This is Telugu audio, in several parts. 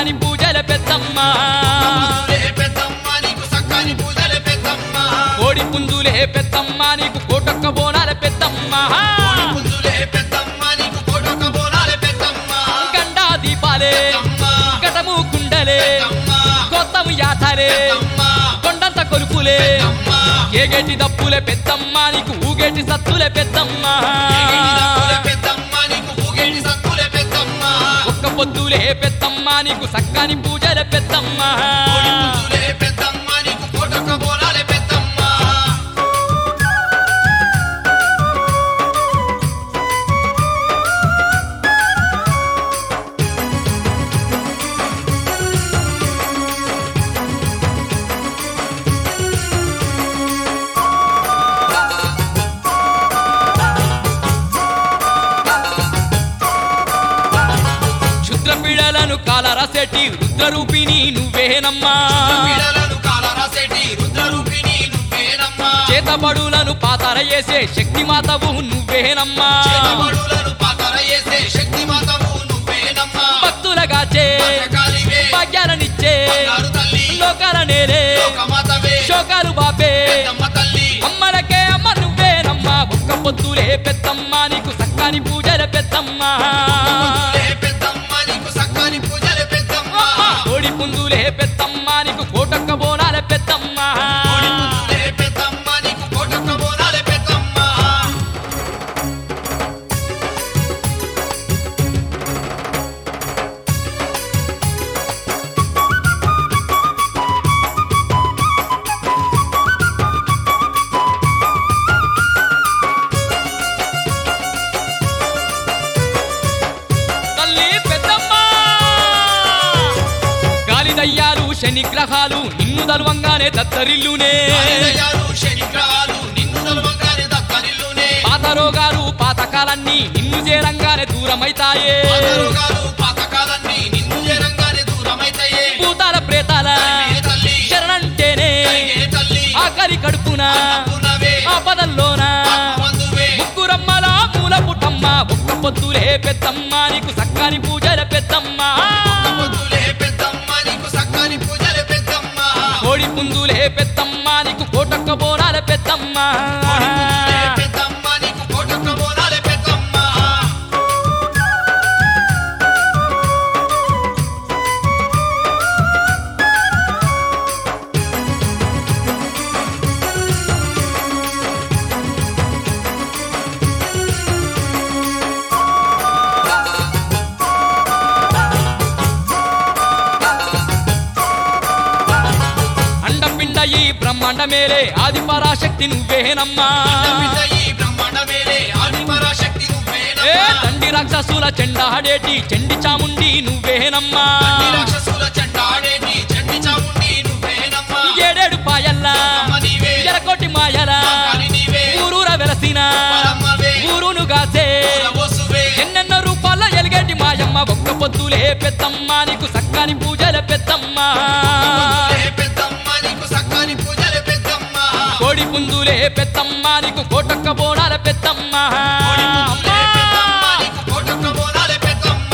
సక్కని పూజల పెద్దమ్మ పుంజులే పెద్దమ్మ నీకు సక్కని పూజలే పెద్దమ్మ కోడి పుంజులే పెద్దమ్మ నీకు కోటొక్క బోనాల పెద్దమ్మ కోడి పుంజులే పెద్దమ్మ నీకు కోటొక్క బోనాలే పెద్దమ్మ గండా దీపాలే పెద్దమ్మ గటము కుండలే పెద్దమ్మ కొత్తము యాతలే పెద్దమ్మ కొండంత కొలుపులే పెద్దమ్మ ఏగేటి దప్పులే పెద్దమ్మ నీకు ఊగేటి సత్తులే పెద్దమ్మ ఏగేటి దప్పులే పెద్దమ్మ నీకు ఊగేటి సత్తులే పెద్దమ్మ ఒక్క పొద్దులే పెద్దమ్మ నీకు సక్కని పూజల పెద్దమ్మ కోడి పుంజులే పెద్దమ్మ నీకు కోటొక్క బోనాలే పెద్దమ్మ క్షుద్ర పీడలను కాలరసెట్టి రుద్రరూపిణి నువ్వేనమ్మా పీడలను కాలరాసేటి రుద్రరూపిణి నువ్వేనమ్మా చేతబడులను పాతర చేసే శక్తి మాతవు నువ్వేనమ్మా చేతబడులను పాతర చేసే శక్తి మాతవు నువ్వేనమ్మా భక్తులగాచే భద్రకాళివే భాగ్యాలనిచ్చే బంగారు తల్లి లోకాల నేలే లోకమాతవే శోకాలు బాపే పెద్దమ్మ తల్లి అమ్మలకే అమ్మ నువ్వేనమ్మా ఒక్క పొద్దులే పెద్దమ్మ నీకు సక్కని పూజల పెద్దమ్మ పుంజులే పెద్దమ్మ నీకు సక్కని పూజలే పెద్దమ్మ కోడి పుంజులే పెద్దమ్మ నీకు కోటొక్క బోనాల పెద్దమ్మ కోడి పుంజులే పెద్దమ్మ నీకు కోటొక్క బోనాలే పెద్దమ్మ తల్లి పెద్దమ్మ గాలి దయ్యాలు శని గ్రహాలు నిన్ను దల్వంగానే దత్తరిల్లునే ఆలయాలు శనిగ్రహాలు నిన్ను నలవంగానే దత్తరిల్లునే పాత రోగాలు పాతకాలన్నీ నిన్ను చేరంగానే దూరమైతాయే పాతరోగాలు పాతకాలన్నీ నిన్ను చేరంగానే దూరమైతాయే భూతాల ప్రేతాల ఏ తల్లి శరణంటేనే ఏ తల్లి ఆకలి కడుపున పునవే ఆపదల్లోన ఆత్మబంధువే ముగ్గురమ్మల మూల పుట్టమ్మ ఒక్క పొద్దులే పెద్దమ్మ నీకు సక్కని పూజల పెద్దమ్మ పొద్దులే పెద్దమ్మ నీకు సక్కని పూజలే పెద్దమ్మ కోడి పుందులే పెద్దమ్మ నీకు కోటొక్క బోనాల పెద్దమ్మ పుంజులే పెద్దమ్మ నీకు కోటొక్క బోనాలే పెద్దమ్మ అండపిండ ఈ బ్రహ్మాండ మేలే ఆది పరాశక్తి నువ్వేనమ్మా బిడ్డ ఈ బ్రహ్మాండ మేలే ఆది పరాశక్తి ఏ నువ్వేనమ్మా తండ్రి రాక్షసుల చెండాడేటి చెండి చాముండి నువ్వేనమ్మా ఈ రాక్షసుల చెండాడేటి చండి చాముండి నువ్వేనమ్మా ఏడేడు పాయల్లా అమ్మ నీవే ఎరకోటి మాయల కాని నీవే ఊరూర వెలసిన పరమ్మవే ఊరును గాసే కులవోసువే ఎన్నెన్నో రూపాల ఎలిగేటి మాయమ్మ ఒక్క పొద్దులే పెద్దమ్మ నీకు సక్కని పూజల పెద్దమ్మ పుంజులే పెద్దమ్మ నీకు సక్కని పూజలే పెద్దమ్మ కోడి పుందులే పెద్దమ్మ నీకు కోటొక్క బోనాల పెద్దమ్మ కోడి పుంజులే పెద్దమ్మ నీకు కోటొక్క బోనాలే పెద్దమ్మ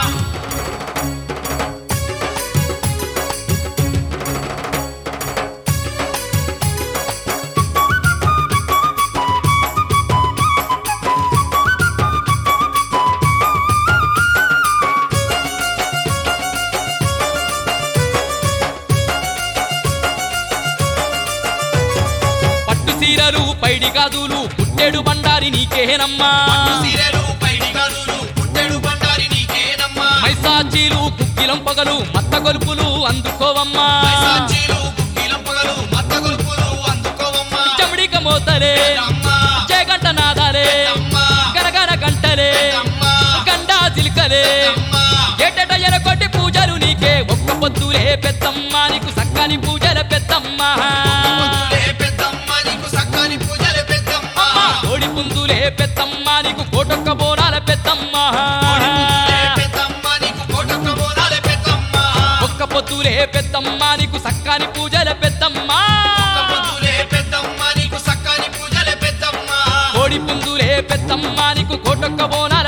పట్టు సీరలు పైడి గాజులు పుట్టెడు బండారి నీకేనమ్మా సీరెలు పైడి గదులు పుట్టెడు బండారి నీకేనమ్మా మైసాచీలు కుక్కిలం పగలు మత్త గొలుపులు అందుకోవమ్మా సాక్షీలు గుగ్గిలం పగలు మత్త గొలుపులు అందుకోవమ్మా చెమడిక మోతలే అమ్మా చేగంట నాదాలే అమ్మా గరగర గంటలే అమ్మా గండా చిలుకలే అమ్మా ఏటట ఎరకొట్టి పూజలు నీకే ఒక్క పొద్దులే పెద్దమ్మ నీకు సక్కని పూజల పెద్దమ్మ పుంజులే పెద్దమ్మ నీకు సక్కని పూజలే పెద్దమ్మ కోడి పుందులే పెద్దమ్మ నీకు కోటొక్క బోనాల పెద్దమ్మ పుంజులే పెద్దమ్మ నీకు కోటొక్క బోనాలే పెద్దమ్మ ఒక్క పొద్దులే పెద్దమ్మ నీకు సక్కని పూజల పెద్దమ్మ పుంజులే పెద్దమ్మ నీకు సక్కని పూజలే పెద్దమ్మ కోడి పుందులే పెద్దమ్మ నీకు కోటొక్క బోనాల